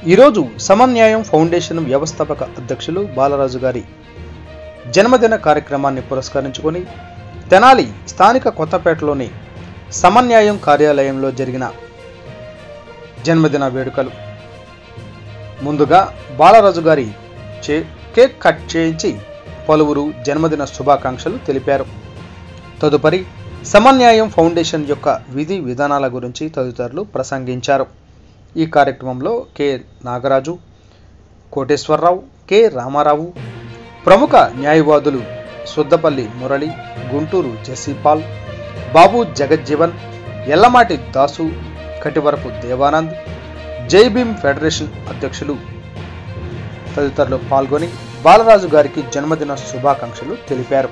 ఈరోజు సమన్యాయం ఫౌండేషన్ వ్యవస్థాపక అధ్యక్షులు బాలరాజు గారి జన్మదిన కార్యక్రమాన్ని పురస్కరించుకొని తెనాలి స్థానిక కొత్తపేటలోని సమన్యాయం కార్యాలయంలో జరిగిన జన్మదిన వేడుకలు ముందుగా బాలరాజు గారి చే కేక్ కట్ చేయించి పలువురు జన్మదిన శుభాకాంక్షలు తెలిపారు తదుపరి సమన్యాయం ఫౌండేషన్ యొక్క విధి విధానాల గురించి తదితరులు ప్రసంగించారు ఈ కార్యక్రమంలో కె నాగరాజు కోటేశ్వరరావు కె రామారావు ప్రముఖ న్యాయవాదులు సుద్దపల్లి మురళి గుంటూరు జెసిపాల్ బాబు జగజ్జీవన్ ఎల్లమాటి దాసు కటివరపు దేవానంద్ జై భీమ్ ఫెడరేషన్ అధ్యక్షులు తదితరులు పాల్గొని బాలరాజు గారికి జన్మదిన శుభాకాంక్షలు తెలిపారు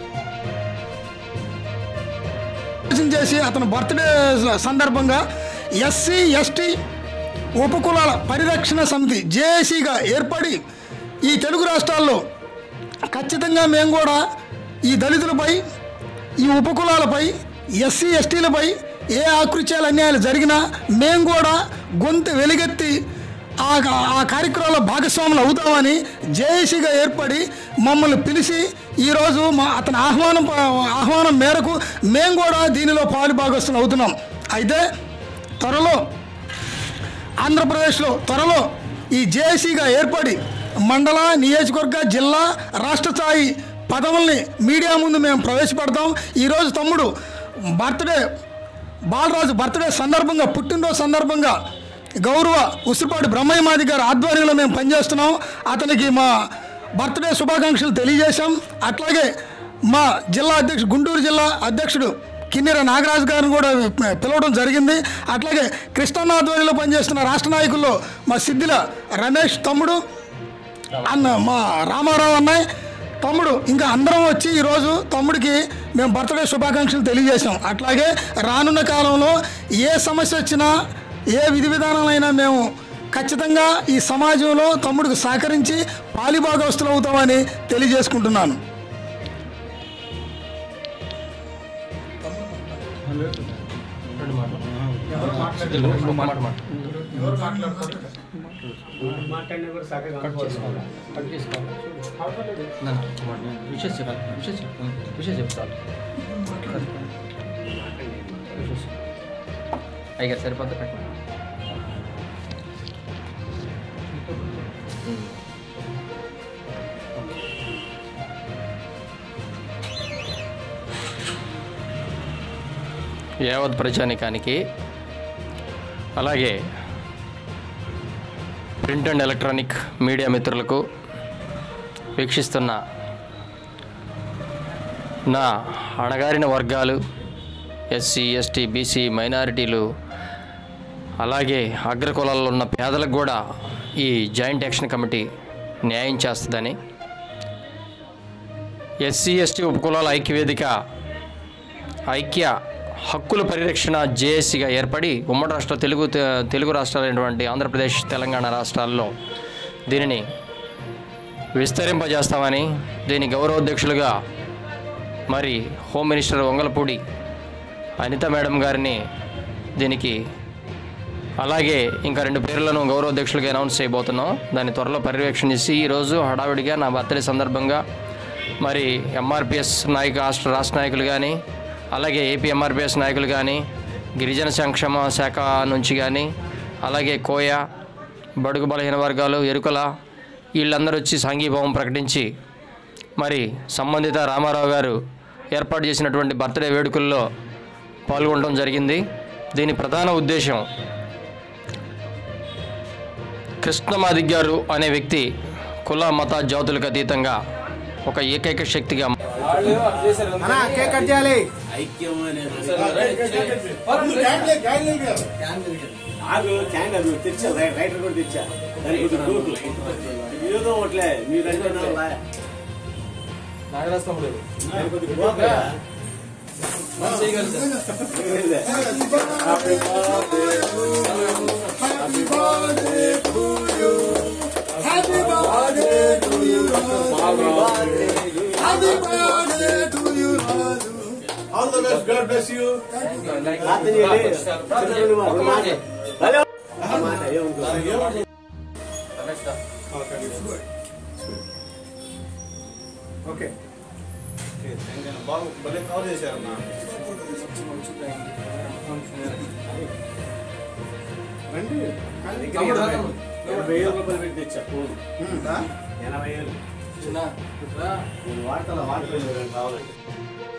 ఆలోచన చేసి అతని బర్త్డే సందర్భంగా ఎస్సీ ఎస్టీ ఉపకులాల పరిరక్షణ సమితి జేఏసీగా ఏర్పడి ఈ తెలుగు రాష్ట్రాల్లో ఖచ్చితంగా మేము కూడా ఈ దళితులపై ఈ ఉపకులాలపై ఎస్సీ ఎస్టీలపై ఏ ఆకృత్యాలు అన్యాయాలు జరిగినా మేము కూడా గొంతు వెలుగెత్తి ఆ ఆ కార్యక్రమంలో భాగస్వాములు అవుతామని జేఏసీగా ఏర్పడి మమ్మల్ని పిలిచి ఈరోజు మా అతని ఆహ్వానం ఆహ్వానం మేరకు మేము కూడా దీనిలో పాలు భాగస్తులు అవుతున్నాం అయితే త్వరలో ఆంధ్రప్రదేశ్లో త్వరలో ఈ జేఏసీగా ఏర్పడి మండల నియోజకవర్గ జిల్లా రాష్ట్ర స్థాయి పదవుల్ని మీడియా ముందు మేము ప్రవేశపెడతాం ఈరోజు తమ్ముడు బర్త్డే బాలరాజు బర్త్డే సందర్భంగా పుట్టినరోజు సందర్భంగా గౌరవ ఉసిరిపాటి బ్రహ్మయ్య మాది గారి ఆధ్వర్యంలో మేము పనిచేస్తున్నాం అతనికి మా బర్త్డే శుభాకాంక్షలు తెలియజేశాం అట్లాగే మా జిల్లా అధ్యక్షుడు గుంటూరు జిల్లా అధ్యక్షుడు కిన్నెర నాగరాజు గారిని కూడా పిలవడం జరిగింది అట్లాగే కృష్ణన్న ఆధ్వర్యంలో పనిచేస్తున్న రాష్ట్ర నాయకుల్లో మా సిద్ధిల రమేష్ తమ్ముడు అన్న మా రామారావు అన్నయ్య తమ్ముడు ఇంకా అందరం వచ్చి ఈరోజు తమ్ముడికి మేము బర్త్డే శుభాకాంక్షలు తెలియజేసాం అట్లాగే రానున్న కాలంలో ఏ సమస్య వచ్చినా ఏ విధి విధానాలైనా మేము ఖచ్చితంగా ఈ సమాజంలో తమ్ముడికి సహకరించి పాలిభాగస్తులు అవుతామని తెలియజేసుకుంటున్నాను విషయం చెప్పాలి విషయం చెప్పాలి విషయం చెప్తాను అయ్యారు సరిపోద్ది కట్టిన యావత్ ప్రజానికానికి అలాగే ప్రింట్ అండ్ ఎలక్ట్రానిక్ మీడియా మిత్రులకు వీక్షిస్తున్న నా అణగారిన వర్గాలు ఎస్సీ ఎస్టీ బీసీ మైనారిటీలు అలాగే అగ్రకులాల్లో ఉన్న పేదలకు కూడా ఈ జాయింట్ యాక్షన్ కమిటీ న్యాయం చేస్తుందని ఎస్సీ ఎస్టీ ఉపకులాల ఐక్యవేదిక ఐక్య హక్కుల పరిరక్షణ జేఏసీగా ఏర్పడి ఉమ్మడి రాష్ట్ర తెలుగు తెలుగు రాష్ట్రాలైనటువంటి ఆంధ్రప్రదేశ్ తెలంగాణ రాష్ట్రాల్లో దీనిని విస్తరింపజేస్తామని దీని గౌరవాధ్యక్షులుగా మరి home minister Vangalapudi Anitha madam గారిని దీనికి అలాగే ఇంకా రెండు పేర్లను గౌరవాధ్యక్షులుగా అనౌన్స్ చేయబోతున్నాం దాన్ని త్వరలో పర్యవేక్షణ చేసి ఈరోజు హడావిడిగా నా బర్త్డే సందర్భంగా మరి ఎంఆర్పిఎస్ నాయక రాష్ట్ర రాష్ట్ర నాయకులు కానీ అలాగే ఏపీ ఎంఆర్పిఎస్ నాయకులు కానీ గిరిజన సంక్షేమ శాఖ నుంచి కానీ అలాగే కోయ బడుగు బలహీన వర్గాలు ఎరుకల వీళ్ళందరూ వచ్చి సంఘీభావం ప్రకటించి మరి సంబంధిత రామారావు గారు ఏర్పాటు చేసినటువంటి బర్త్డే వేడుకల్లో పాల్గొనడం జరిగింది దీని ప్రధాన ఉద్దేశం కృష్ణమాది గారు అనే వ్యక్తి కుల మత జాతులకు అతీతంగా ఒక ఏకైక శక్తిగా ఆగు క్యాన్ అది తెచ్చా రైటర్ కూడా తెచ్చా దానికి కొంచెం డూపు ఏదో ఒకట్లే మీరు అంటే దానికి కొద్దిగా డూపు. ఇదే. Happy birthday to you. Happy birthday to you. Happy birthday to you. Happy birthday to you. Happy birthday to you. All the best. God bless you. రాత్రి చేయండి. చిన్న రెండు మాట. మాట. హలో. మాట ఏమనుకో. ఓకే ఓకే బాగా భలే కవర్ చేశారన్నా రండి ఎనభై ఏళ్ళు రూపాయలు పెట్టి తెచ్చా ఫోన్ ఎనభై ఏళ్ళు నేను వాడతా వాడుకోలేదు కావాలంటే